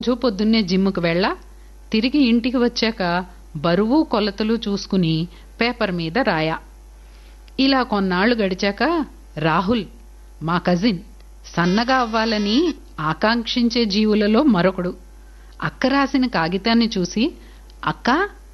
రోజు పొద్దున్నే జిమ్ముకు వెళ్ళా తిరిగి ఇంటికి వచ్చాక బరువు కొలతలు చూసుకుని పేపర్ మీద రాయా ఇలా కొన్నాళ్లు గడిచాక రాహుల్ మా కజిన్ సన్నగా అవ్వాలని ఆకాంక్షించే జీవులలో మరొకడు అక్క రాసిన కాగితాన్ని చూసి అక్క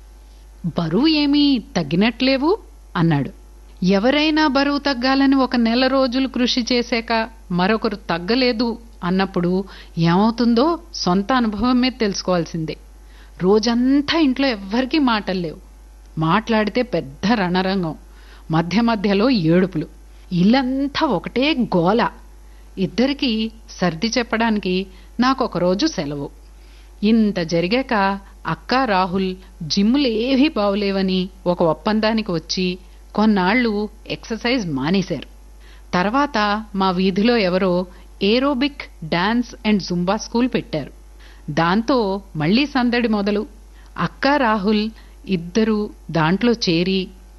బరువు ఏమీ తగ్గినట్లేవు అన్నాడు ఎవరైనా బరువు తగ్గాలని ఒక నెల రోజులు కృషి చేశాక మరొకరు తగ్గలేదు అన్నప్పుడు ఏమవుతుందో సొంత అనుభవం మీద తెలుసుకోవాల్సిందే రోజంతా ఇంట్లో ఎవ్వరికీ మాటలు లేవు మాట్లాడితే పెద్ద రణరంగం మధ్య మధ్యలో ఏడుపులు ఇల్లంతా ఒకటే గోల ఇద్దరికీ సర్ది చెప్పడానికి నాకు ఒకరోజు సెలవు ఇంత జరిగాక అక్క రాహుల్ జిమ్ములు ఏవీ బావులేవని ఒక ఒప్పందానికి వచ్చి కొన్నాళ్లు ఎక్సర్సైజ్ మానేశారు తర్వాత మా వీధిలో ఎవరో aerobic dance and zumba school పెట్టారు దాంతో మళ్లీ సందడి మొదలు అక్క రాహుల్ ఇద్దరు దాంట్లో చేరి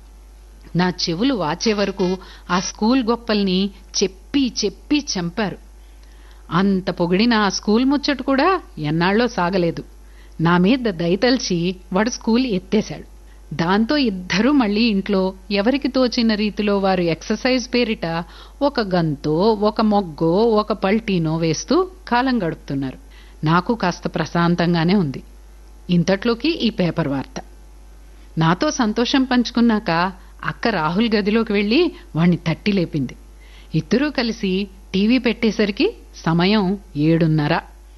నా చెవులు వాచే వరకు ఆ స్కూల్ గొప్పల్ని చెప్పి చెప్పి చంపారు అంత పొగిడిన ఆ స్కూల్ ముచ్చట కూడా ఎన్నాళ్ళో సాగలేదు నా మీద దయతల్చి వాడు స్కూల్ ఎత్తేశాడు దాంతో ఇద్దరూ మళ్ళీ ఇంట్లో ఎవరికి తోచిన రీతిలో వారు ఎక్సర్సైజ్ పేరిట ఒక గంతో ఒక మొగ్గో ఒక పల్టీనో వేస్తూ కాలం గడుపుతున్నారు నాకు కాస్త ప్రశాంతంగానే ఉంది ఇంతట్లోకి ఈ పేపర్ వార్త నాతో సంతోషం పంచుకున్నాక అక్క రాహుల్ గదిలోకి వెళ్ళి వాణ్ణి తట్టి లేపింది ఇద్దరూ కలిసి టీవీ పెట్టేసరికి సమయం ఏడున్నర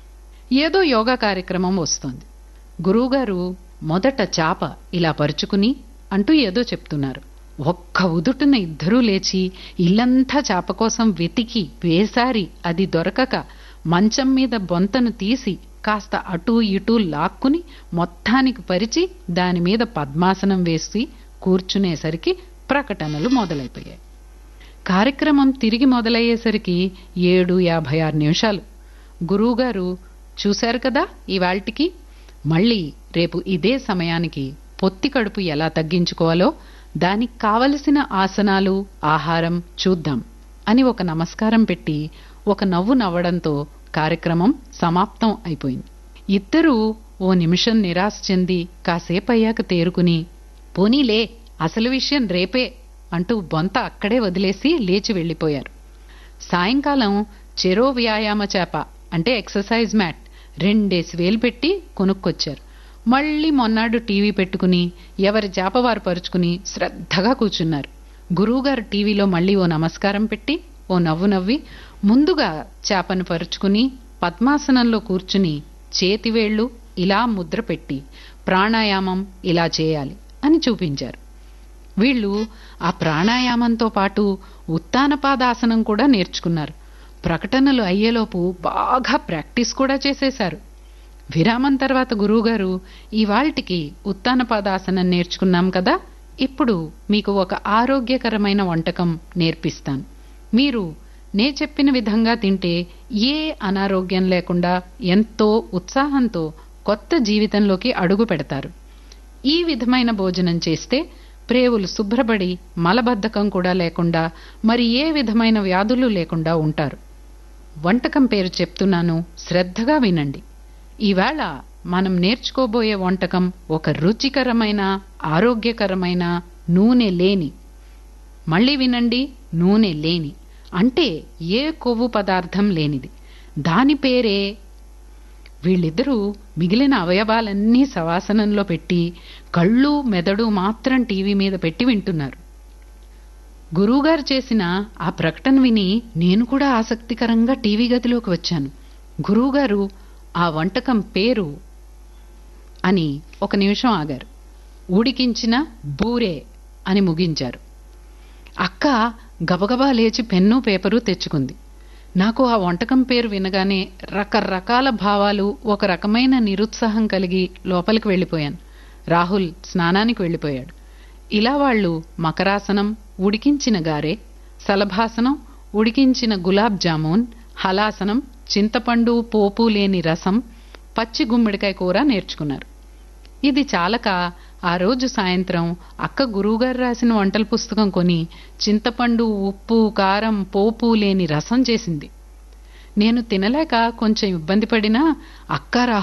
ఏదో యోగా కార్యక్రమం వస్తోంది గురువుగారు మొదట చాప ఇలా పరుచుకుని అంటూ ఏదో చెప్తున్నారు ఒక్క ఉదుటున ఇద్దరూ లేచి ఇల్లంతా చాప కోసం వెతికి వేసారి అది దొరకక మంచం మీద బొంతను తీసి కాస్త అటూ ఇటూ లాక్కుని మొత్తానికి పరిచి దాని మీద పద్మాసనం వేసి కూర్చునేసరికి ప్రకటనలు మొదలైపోయాయి కార్యక్రమం తిరిగి మొదలయ్యేసరికి ఏడు యాభై ఆరు నిమిషాలు గురువుగారు చూశారు కదా ఇవాల్టికి మళ్ళీ రేపు ఇదే సమయానికి పొత్తి కడుపు ఎలా తగ్గించుకోవాలో దానికి కావలసిన ఆసనాలు ఆహారం చూద్దాం అని ఒక నమస్కారం పెట్టి ఒక నవ్వు నవ్వడంతో కార్యక్రమం సమాప్తం అయిపోయింది ఇద్దరూ ఓ నిమిషం నిరాశ చెంది కాసేపయ్యాక తేరుకుని పోనీలే అసలు విషయం రేపే అంటూ బొంత అక్కడే వదిలేసి లేచి వెళ్ళిపోయారు సాయంకాలం చెరో వ్యాయామ చేప అంటే ఎక్సర్సైజ్ మ్యాట్ రెండేసి వేలు పెట్టి కొనుక్కొచ్చారు మళ్ళీ మొన్నాడు టీవీ పెట్టుకుని ఎవరి చేప వారు పరుచుకుని శ్రద్ధగా కూర్చున్నారు గురువుగారు టీవీలో మళ్ళీ ఓ నమస్కారం పెట్టి ఓ నవ్వు నవ్వి ముందుగా చేపను పరుచుకుని పద్మాసనంలో కూర్చుని చేతివేళ్లు ఇలా ముద్ర పెట్టి ప్రాణాయామం ఇలా చేయాలి అని చూపించారు వీళ్ళు ఆ ప్రాణాయామంతో పాటు ఉత్తానపాదాసనం కూడా నేర్చుకున్నారు ప్రకటనలు అయ్యేలోపు బాగా ప్రాక్టీస్ కూడా చేసేశారు విరామం తర్వాత గురువుగారు ఇవాల్టికి ఉత్తానపాదాసనం నేర్చుకున్నాం కదా ఇప్పుడు మీకు ఒక ఆరోగ్యకరమైన వంటకం నేర్పిస్తాను మీరు నే చెప్పిన విధంగా తింటే ఏ అనారోగ్యం లేకుండా ఎంతో ఉత్సాహంతో కొత్త జీవితంలోకి అడుగు పెడతారు ఈ విధమైన భోజనం చేస్తే ప్రేవులు శుభ్రపడి మలబద్ధకం కూడా లేకుండా మరి ఏ విధమైన వ్యాధులు లేకుండా ఉంటారు వంటకం పేరు చెప్తున్నాను శ్రద్ధగా వినండి ఈవేళ మనం నేర్చుకోబోయే వంటకం ఒక రుచికరమైన ఆరోగ్యకరమైన నూనె లేని మళ్ళీ వినండి నూనె లేని అంటే ఏ కొవ్వు పదార్థం లేనిది దాని పేరే వీళ్ళిద్దరూ మిగిలిన అవయవాలన్నీ సవాసనంలో పెట్టి కళ్ళు మెదడు మాత్రం టీవీ మీద పెట్టి వింటున్నారు గురువుగారు చేసిన ఆ ప్రకటన విని నేను కూడా ఆసక్తికరంగా టీవీ గదిలోకి వచ్చాను గురువుగారు ఆ వంటకం పేరు అని ఒక నిమిషం ఆగారు ఉడికించిన బూరే అని ముగించారు అక్క గబగబా లేచి పెన్ను పేపరు తెచ్చుకుంది నాకు ఆ వంటకం పేరు వినగానే రకరకాల భావాలు ఒక రకమైన నిరుత్సాహం కలిగి లోపలికి వెళ్ళిపోయాను రాహుల్ స్నానానికి వెళ్ళిపోయాడు ఇలా వాళ్ళు మకరాసనం ఉడికించిన గారె సలభాసనం ఉడికించిన గులాబ్ జామున్ హలాసనం చింతపండు పోపు లేని రసం పచ్చి గుమ్మడికాయ కూర నేర్చుకున్నారు ఇది చాలక ఆ రోజు సాయంత్రం అక్క గురువుగారు రాసిన వంటల పుస్తకం కొని చింతపండు ఉప్పు కారం పోపు లేని రసం చేసింది నేను తినలేక కొంచెం ఇబ్బంది పడినా అక్క